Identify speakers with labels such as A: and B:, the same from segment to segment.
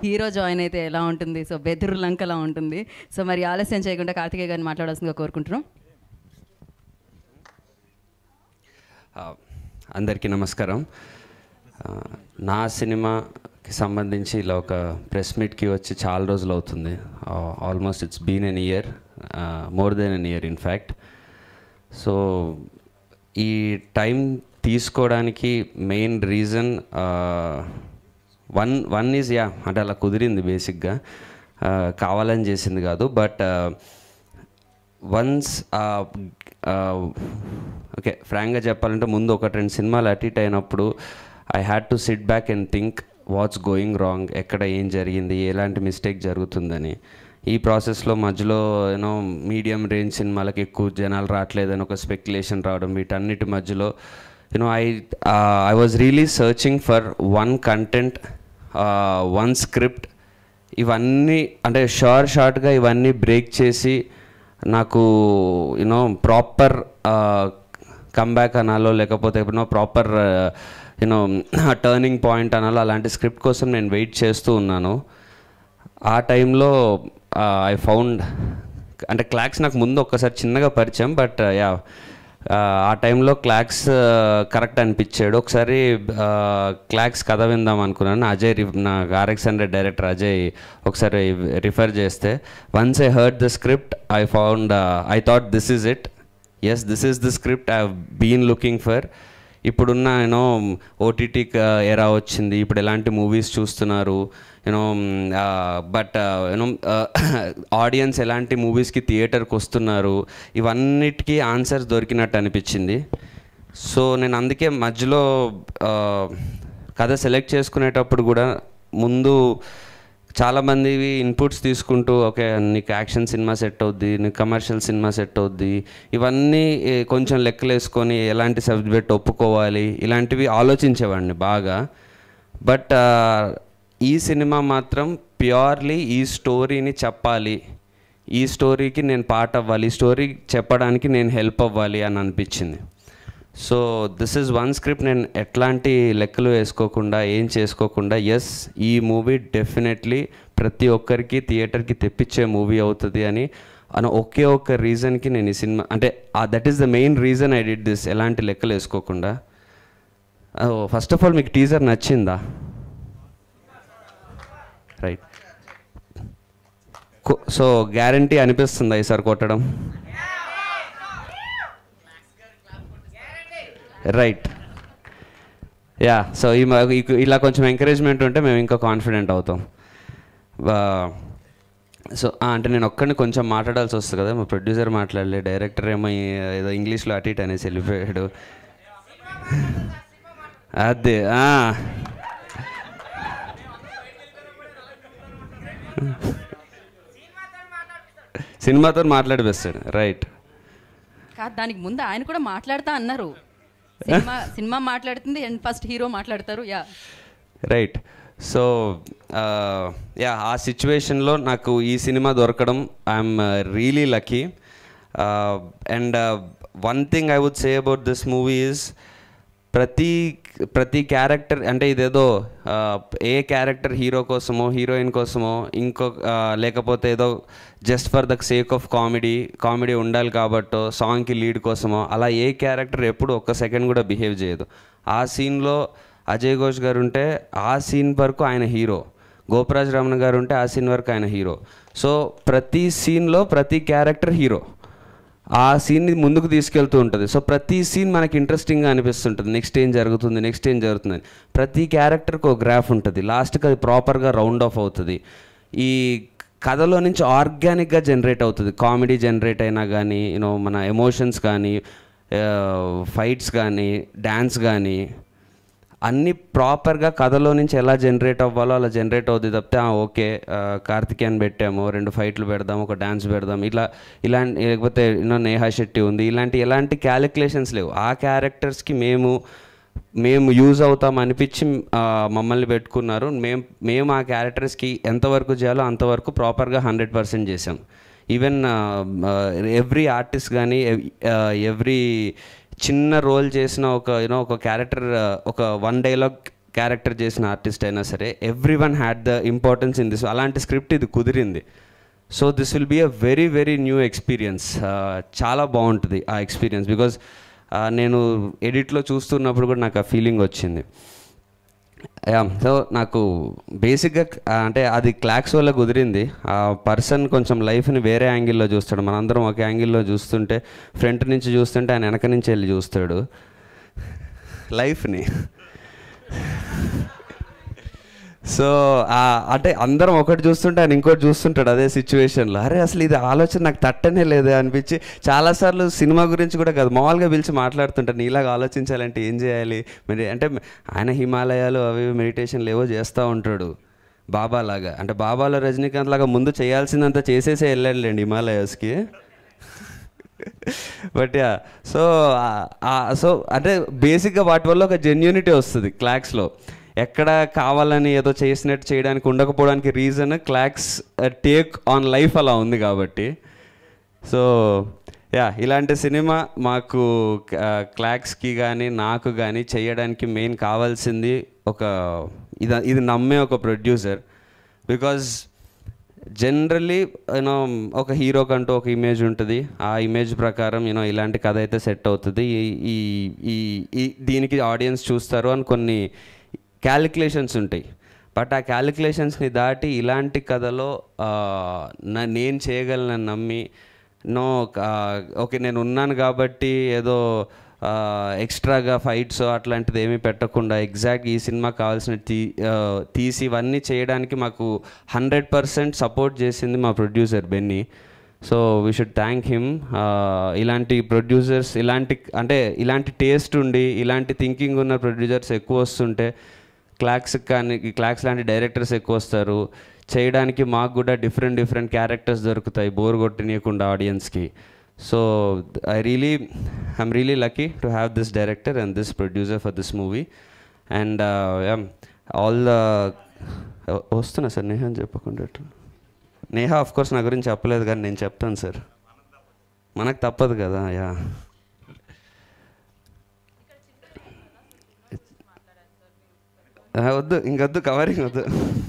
A: Hero join అయితే ఎలా ఉంటుంది సో బెదురు లంకలా ఉంటుంది సో మరి ఆలస్యం చేయకుండా కార్తికేయ గారిని మాట్లాడాల్సిందిగా కోరుకుంటున్నాం
B: ఆ, అందరికీ నమస్కారం ఆ, నా సినిమాకి సంబంధించి ఇలా ఒక ప్రెస్ మీట్కి వచ్చి చాలా రోజులు అవుతుంది almost it's been an year more than an year in fact so ఈ టైం తీసుకోవడానికి main reason one one is yeah అంటే అలా కుదిరింది బేసిక్గా కావాలని చేసింది కాదు బట్ వన్స్ ఓకే ఫ్రాంక్గా చెప్పాలంటే ముందు ఒకటి రెండు సినిమాలు అటు ఇటు అయినప్పుడు I had to sit back and think what's going wrong ఎక్కడ ఏం జరిగింది ఎలాంటి మిస్టేక్ జరుగుతుందని ఈ ప్రాసెస్లో మధ్యలో యూనో మీడియం రేంజ్ సినిమాలకు ఎక్కువ జనాలు రావట్లేదని ఒక స్పెక్యులేషన్ రావడం వీటన్నిటి మధ్యలో you know I I was really searching for one content one script ఇవన్నీ అంటే షార్ట్ షార్ట్గా ఇవన్నీ బ్రేక్ చేసి నాకు యూనో ప్రాపర్ కమ్బ్యాక్ అనాలో లేకపోతే you know proper you know turning point అనాలో అలాంటి స్క్రిప్ట్ కోసం నేను వెయిట్ చేస్తూ ఉన్నాను ఆ టైంలో ఐ ఫౌండ్ అంటే క్లాక్స్ నాకు ముందు ఒక్కసారి చిన్నగా పరిచయం బట్ యా ఆ టైంలో క్లాక్స్ కరెక్ట్ అనిపించాడు ఒకసారి క్లాక్స్ కథ విందాం అనుకున్నాను అజయ్ రి- నా ఆర్ఎక్స్ హండ్రెడ్ డైరెక్టర్ అజయ్ ఒకసారి రిఫర్ చేస్తే once I heard the script I found I thought this is it yes this is the script I been looking for ఇప్పుడున్న యూనో ఓటీటీ ఎరా వచ్చింది ఇప్పుడు ఎలాంటి మూవీస్ చూస్తున్నారు యూనో బట్ యూనో ఆడియన్స్ ఎలాంటి మూవీస్కి థియేటర్కి వస్తున్నారు ఇవన్నిటికీ ఆన్సర్స్ దొరికినట్టు అనిపించింది సో నేను అందుకే మధ్యలో ఆ, కథ సెలెక్ట్ చేసుకునేటప్పుడు కూడా ముందు చాలామంది ఇన్పుట్స్ తీసుకుంటూ ఓకే నీకు యాక్షన్ సినిమా సెట్ అవుద్ది నీకు కమర్షియల్ సినిమా సెట్ అవుద్ది ఇవన్నీ ఏ, కొంచెం లెక్కలేసుకొని ఎలాంటి సబ్జెక్ట్ ఒప్పుకోవాలి ఇలాంటివి ఆలోచించేవాడిని బాగా బట్ ఈ సినిమా మాత్రం ప్యూర్లీ ఈ స్టోరీని చెప్పాలి ఈ స్టోరీకి నేను పార్ట్ అవ్వాలి ఈ స్టోరీ చెప్పడానికి నేను హెల్ప్ అవ్వాలి అని అనిపించింది so this is one script నేను ఎట్లాంటి లెక్కలు వేసుకోకుండా ఏం చేసుకోకుండా ఎస్ ఈ మూవీ డెఫినెట్లీ ప్రతి ఒక్కరికి థియేటర్కి తెప్పించే మూవీ అవుతుంది అని అని ఒకే ఒక్క రీజన్కి నేను ఈ సినిమా అంటే that is the main reason I did this ఎలాంటి లెక్కలు వేసుకోకుండా ఫస్ట్ ఆఫ్ ఆల్ మీకు టీజర్ నచ్చిందా రైట్ సో గ్యారంటీ అనిపిస్తుందా ఈసారి కొట్టడం రైట్ యా సో ఈ మ- ఈ- ఇలా కొంచెం ఎంకరేజ్మెంట్ ఉంటే మేము ఇంకా కాన్ఫిడెంట్ అవుతాం సో అంటే నేను ఒక్కడిని కొంచెం మాట్లాడాల్సి వస్తుంది కదా మా ప్రొడ్యూసర్ మాట్లాడలే డైరెక్టర్ ఏమో ఈ- ఏదో ఇంగ్లీష్లో అటు ఇటు అనేసి వెళ్ళిపోయాడు అదే ఆ. సినిమాతో మాట్లాడిపిస్తాడు రైట్
A: కాదు దానికి ముందు ఆయన కూడా మాట్లాడతా అన్నారు సినిమా సినిమా మాట్లాడుతుంది అండ్ ఫస్ట్ హీరో మాట్లాడతారు యా
B: రైట్ సో యా ఆ సిచ్యువేషన్లో నాకు ఈ సినిమా దొరకడం I'm really lucky and one thing I would say about this movie is ప్రతి ప్రతి క్యారెక్టర్ అంటే ఇదేదో ఆ, ఏ క్యారెక్టర్ హీరో కోసమో హీరోయిన్ కోసమో ఇంకో ఆ, లేకపోతే ఏదో just for the sake of comedy comedy ఉండాలి కాబట్టో సాంగ్కి లీడ్ కోసమో అలా ఏ క్యారెక్టర్ ఎప్పుడు ఒక్క సెకండ్ కూడా బిహేవ్ చేయదు ఆ సీన్లో అజయ్ ఘోష్ గారు ఉంటే ఆ సీన్ వరకు ఆయన హీరో గోపరాజ్ రమణ గారు ఉంటే ఆ సీన్ వరకు ఆయన హీరో సో ప్రతి సీన్లో ప్రతి క్యారెక్టర్ హీరో ఆ సీన్ని ముందుకు తీసుకెళ్తూ ఉంటుంది సో ప్రతి సీన్ మనకి ఇంట్రెస్టింగ్గా అనిపిస్తుంటుంది నెక్స్ట్ ఏం జరుగుతుంది నెక్స్ట్ ఏం జరుగుతుంది అని. ప్రతి క్యారెక్టర్కి ఒక గ్రాఫ్ ఉంటుంది లాస్ట్కి అది ప్రాపర్గా రౌండ్ ఆఫ్ అవుతుంది ఈ కథలో నుంచి ఆర్గానిక్గా జనరేట్ అవుతుంది కామెడీ జనరేట్ అయినా కానీ యూనో మన ఎమోషన్స్ కానీ ఫైట్స్ కానీ డ్యాన్స్ కానీ అన్నీ ప్రాపర్గా కథలో నుంచి ఎలా జనరేట్ అవ్వాలో అలా జనరేట్ అవుతుంది తప్పితే "ఆ, ఓకే ఆ, కార్తికేయన్ పెట్టాము రెండు ఫైట్లు పెడదాం ఒక డ్యాన్స్ పెడదాం ఇట్లా ఇలాంటి లేకపోతే యూనో నేహా శెట్టి ఉంది ఇలాంటి ఎలాంటి క్యాలిక్యులేషన్స్ లేవు ఆ క్యారెక్టర్స్కి మేము మేము యూజ్ అవుతాం అనిపించి ఆ, మమ్మల్ని పెట్టుకున్నారు మేము మేము ఆ క్యారెక్టర్స్కి ఎంతవరకు చేయాలో అంతవరకు ప్రాపర్గా హండ్రెడ్ పర్సెంట్ చేసాం ఈవెన్ ఎవ్రీ ఆర్టిస్ట్ కానీ ఎవ్రీ చిన్న రోల్ చేసిన ఒక యూనో ఒక క్యారెక్టర్ ఒక వన్ డైలాగ్ క్యారెక్టర్ చేసిన ఆర్టిస్ట్ అయినా సరే every one had the importance in this అలాంటి స్క్రిప్ట్ ఇది కుదిరింది so this will be a very very new experience చాలా బాగుంటుంది ఆ ఎక్స్పీరియన్స్ బికాజ్ నేను ఎడిట్లో చూస్తున్నప్పుడు కూడా నాకు ఆ ఫీలింగ్ వచ్చింది సో నాకు బేసిక్గా అంటే అది క్లాక్స్ వల్ల కుదిరింది ఆ పర్సన్ కొంచెం లైఫ్ని వేరే యాంగిల్లో చూస్తాడు మనందరం ఒక యాంగిల్లో చూస్తుంటే ఫ్రంట్ నుంచి చూస్తుంటే ఆయన వెనక నుంచి వెళ్ళి చూస్తాడు లైఫ్ని సో అంటే అందరం ఒకటి చూస్తుంటే ఆయన ఇంకోటి చూస్తుంటాడు అదే సిచ్యువేషన్లో అరే అసలు ఇది ఆలోచన నాకు తట్టనే లేదే అనిపించి చాలాసార్లు సినిమా గురించి కూడా కాదు మామూలుగా పిలిచి మాట్లాడుతుంటాను నీలాగా ఆలోచించాలంటే ఏం చేయాలి మరి అంటే ఆయన హిమాలయాలు అవి మెడిటేషన్లు ఏవో చేస్తూ ఉంటాడు బాబా లాగా అంటే బాబాలో రజనీకాంత్ లాగా ముందు చేయాల్సిందంత చేసేసే వెళ్ళాడులేండి హిమాలయాస్కి బట్ యా సో సో అంటే బేసిక్గా వాటి వల్ల ఒక జెన్యూనిటీ వస్తుంది క్లాక్స్లో ఎక్కడ కావాలని ఏదో చేసినట్టు చేయడానికి ఉండకపోవడానికి reason clocks take on life అలా ఉంది కాబట్టి సో యా ఇలాంటి సినిమా మాకు క్లాక్స్కి కానీ నాకు కానీ చేయడానికి మెయిన్ కావాల్సింది ఒక ఇది ఇది నమ్మే ఒక ప్రొడ్యూసర్ బికాజ్ జనరల్లీ యూనో ఒక హీరో కంటూ ఒక ఇమేజ్ ఉంటుంది ఆ ఇమేజ్ ప్రకారం యూనో ఇలాంటి కథ అయితే సెట్ అవుతుంది ఈ- ఈ ఈ ఈ దీనికి ఆడియన్స్ చూస్తారు అని కొన్ని క్యాలిక్యులేషన్స్ ఉంటాయి బట్ ఆ క్యాలిక్యులేషన్స్ని దాటి ఇలాంటి కథలో ఆ, నా నేను చేయగలనని నమ్మి నో ఓకే నేను ఉన్నాను కాబట్టి ఏదో ఎక్స్ట్రాగా ఫైట్స్ అట్లాంటిది ఏమీ పెట్టకుండా ఎగ్జాక్ట్ ఈ సినిమా కావాల్సిన తీ ఆ, తీసి ఇవన్నీ చేయడానికి మాకు హండ్రెడ్ పర్సెంట్ సపోర్ట్ చేసింది మా producer Benny so we should thank him ఇలాంటి ప్రొడ్యూసర్స్ ఇలాంటి అంటే ఇలాంటి టేస్ట్ ఉండి ఇలాంటి థింకింగ్ ఉన్న ప్రొడ్యూసర్స్ ఎక్కువ వస్తుంటే క్లాక్స్ కానీ క్లాక్స్ లాంటి డైరెక్టర్స్ ఎక్కువ వస్తారు చేయడానికి మాకు కూడా డిఫరెంట్ డిఫరెంట్ క్యారెక్టర్స్ దొరుకుతాయి బోర్ కొట్టనీయకుండా ఆడియన్స్కి so I really I'm really lucky to have this director and this producer for this movie and all the వస్తున్నా సార్ నేహ అని చెప్పకుండా నేహ ఆఫ్ కోర్స్ నా గురించి చెప్పలేదు కానీ నేను చెప్తాను సార్ మనకు తప్పదు కదా యా ఆ, వద్దు ఇంకొద్దు కవరింగ్ వద్దు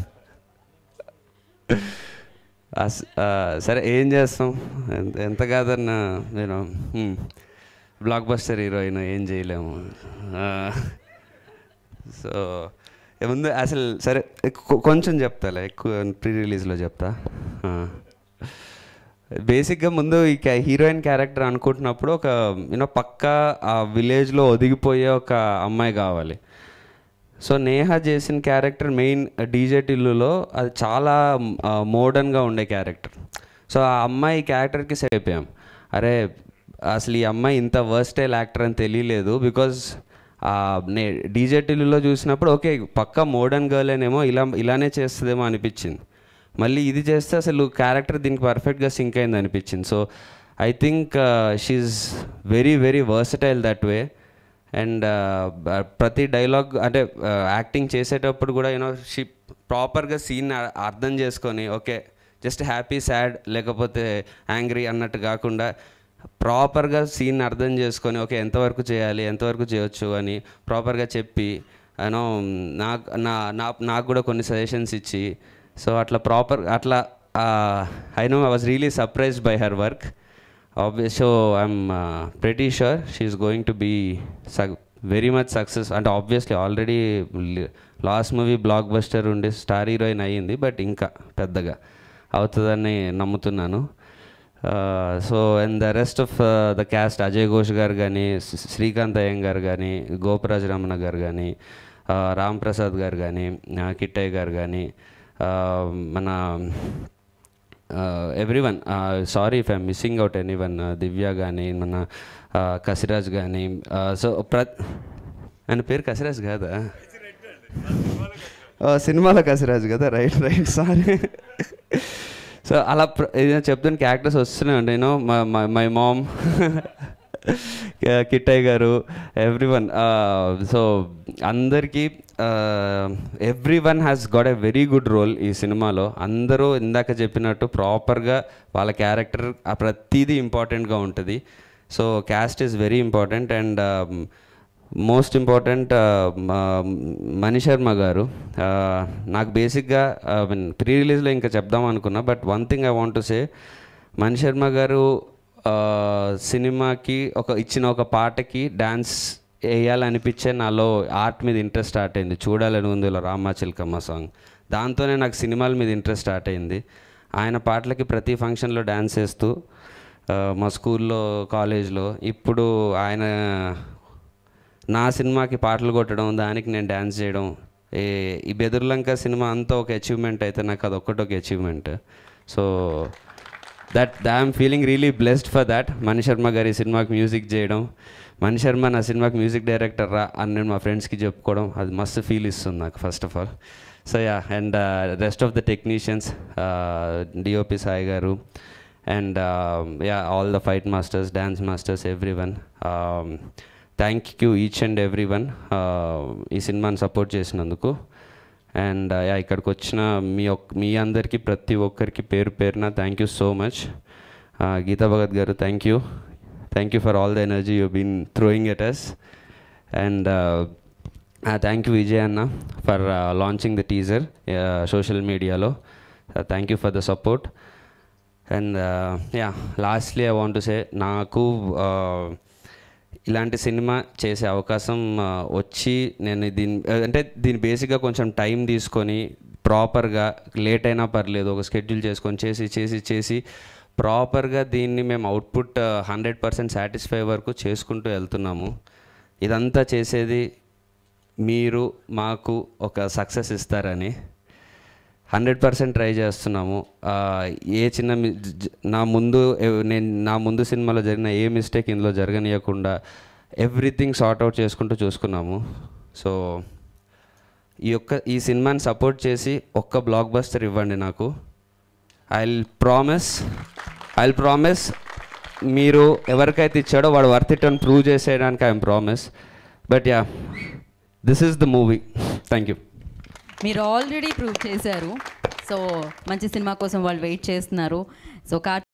B: అస్- ఆ, సరే ఏం చేస్తాం ఎంత- ఎంత కాదన్నా నేను బ్లాక్ బస్టర్ హీరోయిన్ ఏం చేయలేము ఆ, సో ఏ ముందు అసలు సరే ఎక్కు- కొంచెం చెప్తాలే ఎక్కువ ప్రీ రిలీజ్లో చెప్తా ఆ. బేసిక్గా ముందు ఈ క్యా- హీరోయిన్ క్యారెక్టర్ అనుకుంటున్నప్పుడు ఒక యూనో పక్కా ఆ విలేజ్లో ఒదిగిపోయే ఒక అమ్మాయి కావాలి సో నేహ చేసిన క్యారెక్టర్ మెయిన్ డీజే టిల్లులో అది చాలా మోడర్న్గా ఉండే క్యారెక్టర్ సో ఆ అమ్మాయి క్యారెక్టర్కి సెట్ అయిపోయాం అరే అసలు ఈ అమ్మాయి ఇంత వర్స్టైల్ యాక్టర్ అని తెలియలేదు బికాజ్ నే డీజే టిల్లులో చూసినప్పుడు ఓకే పక్కా మోడర్న్ గర్లేనేమో ఇలా ఇలానే చేస్తుందేమో అనిపించింది మళ్ళీ ఇది చేస్తే అసలు క్యారెక్టర్ దీనికి పర్ఫెక్ట్గా సింక్ అయింది అనిపించింది so I think she's very very versatile that way and ప్రతి డైలాగ్ అంటే యాక్టింగ్ చేసేటప్పుడు కూడా యూనో షీ ప్రాపర్గా సీన్ అర్థం చేసుకొని ఓకే జస్ట్ హ్యాపీ సాడ్ లేకపోతే యాంగ్రీ అన్నట్టు కాకుండా ప్రాపర్గా సీన్ అర్థం చేసుకొని ఓకే ఎంతవరకు చేయాలి ఎంతవరకు చేయొచ్చు అని ప్రాపర్గా చెప్పి యూనో నాకు నా నా- నాకు కూడా కొన్ని సజెషన్స్ ఇచ్చి సో అట్లా ప్రాపర్ అట్లా I know I was really surprised by her work obvious so i'm uh, pretty sure she's going to be su- very much success and obviously already last movie blockbuster ఉండి star heroine అయ్యింది but ఇంకా పెద్దగా అవుతుందని నమ్ముతున్నాను so and the rest of the cast Ajay Ghosh garu కానీ శ్రీకాంత్ అయ్యం గారు కానీ గోపరాజ్ రమణ గారు కానీ రామ్ ప్రసాద్ గారు కానీ కిట్టయ్య గారు కానీ మన every one sorry if I'm missing out any one Divya కానీ మన uh, కసిరాజ్ కానీ సో ప్ర ఆయన పేరు కసిరాజ్ కాదా Oh, సినిమాలో కసిరాజ్ కదా రైట్ రైట్ సారీ సో అలా ప్ర- ఏదైనా చెప్తాను క్యారెక్టర్స్ వస్తూనే ఉంటాయి you know my mom Kittayya garu every one so అందరికీ every one has got a very good role ఈ సినిమాలో అందరూ ఇందాక చెప్పినట్టు ప్రాపర్గా వాళ్ళ క్యారెక్టర్ ప్రతిదీ ఇంపార్టెంట్గా ఉంటుంది so cast is very important and most important Mani Sharma garu ఆ, నాకు బేసిక్గా మీన్ ప్రీ రిలీజ్లో ఇంకా చెప్దాం అనుకున్నా but one thing I want to say Mani Sharma garu ఆ, సినిమాకి ఒక ఇచ్చిన ఒక పాటకి డ్యాన్స్ వేయాలనిపించే నాలో ఆర్ట్ మీద ఇంట్రెస్ట్ స్టార్ట్ అయింది చూడాలని ఉంది ఇలా రామా చిలకమ్మ సాంగ్ దాంతోనే నాకు సినిమాల మీద ఇంట్రెస్ట్ స్టార్ట్ అయింది ఆయన పాటలకి ప్రతి ఫంక్షన్లో డ్యాన్స్ వేస్తూ ఆ, మా స్కూల్లో కాలేజ్లో ఇప్పుడు ఆయన నా సినిమాకి పాటలు కొట్టడం దానికి నేను డ్యాన్స్ చేయడం ఏ ఈ బెదుర్లంక సినిమా అంతా ఒక అచీవ్మెంట్ అయితే నాకు అది ఒక్కటి ఒక achievement so that I'm feeling really blessed for that Mani Sharma గారి సినిమాకి మ్యూజిక్ చేయడం మణి శర్మ నా సినిమాకి మ్యూజిక్ డైరెక్టర్ రా అని నేను మా ఫ్రెండ్స్కి చెప్పుకోవడం అది మస్తు ఫీల్ ఇస్తుంది నాకు first of all so yeah and rest of the technicians DOP Sai garu and yeah all the fight masters dance masters every one thank you each and every one ఈ సినిమాని సపోర్ట్ చేసినందుకు అండ్ యా ఇక్కడికి వచ్చిన మీ ఒక్ మీ అందరికీ ప్రతి ఒక్కరికి పేరు పేరున thank you so much Geetha Bhagat garu thank you thank you for all the energy you been throwing at us and thank you Vijay అన్న for launching the teaser social మీడియాలో thank you for the support and yeah lastly I want to say నాకు uh, ఇలాంటి cinema చేసే అవకాశం ఆ, వచ్చి నేను దీని అంటే దీని బేసిక్గా కొంచెం టైం తీసుకొని ప్రాపర్గా లేట్ అయినా పర్లేదు ఒక షెడ్యూల్ చేసుకొని చేసి చేసి చేసి ప్రాపర్గా దీన్ని మేము అవుట్పుట్ హండ్రెడ్ పర్సెంట్ సాటిస్ఫై వరకు చేసుకుంటూ వెళ్తున్నాము ఇదంతా చేసేది మీరు మాకు ఒక సక్సెస్ ఇస్తారని హండ్రెడ్ పర్సెంట్ ట్రై చేస్తున్నాము ఆ, ఏ చిన్న మి- జ- జ- నా ముందు ఎవ్- నేను నా ముందు సినిమాలో జరిగిన ఏ మిస్టేక్ ఇందులో జరగనీయకుండా ఎవ్రీథింగ్ సార్ట్ అవుట్ చేసుకుంటూ చూసుకున్నాము సో ఈ యొక్క ఈ సినిమాని సపోర్ట్ చేసి ఒక్క బ్లాక్ బస్టర్ ఇవ్వండి నాకు ఐ ప్రామిస్ ఐ ప్రామిస్ మీరు ఎవరికైతే ఇచ్చాడో వాడు వర్త్ ఇట్ అని ప్రూవ్ చేసేయడానికి I'm promise but yeah this is the movie thank you
A: మీరు ఆల్రెడీ ప్రూవ్ చేశారు సో మంచి సినిమా కోసం వాళ్ళు వెయిట్ చేస్తున్నారు సో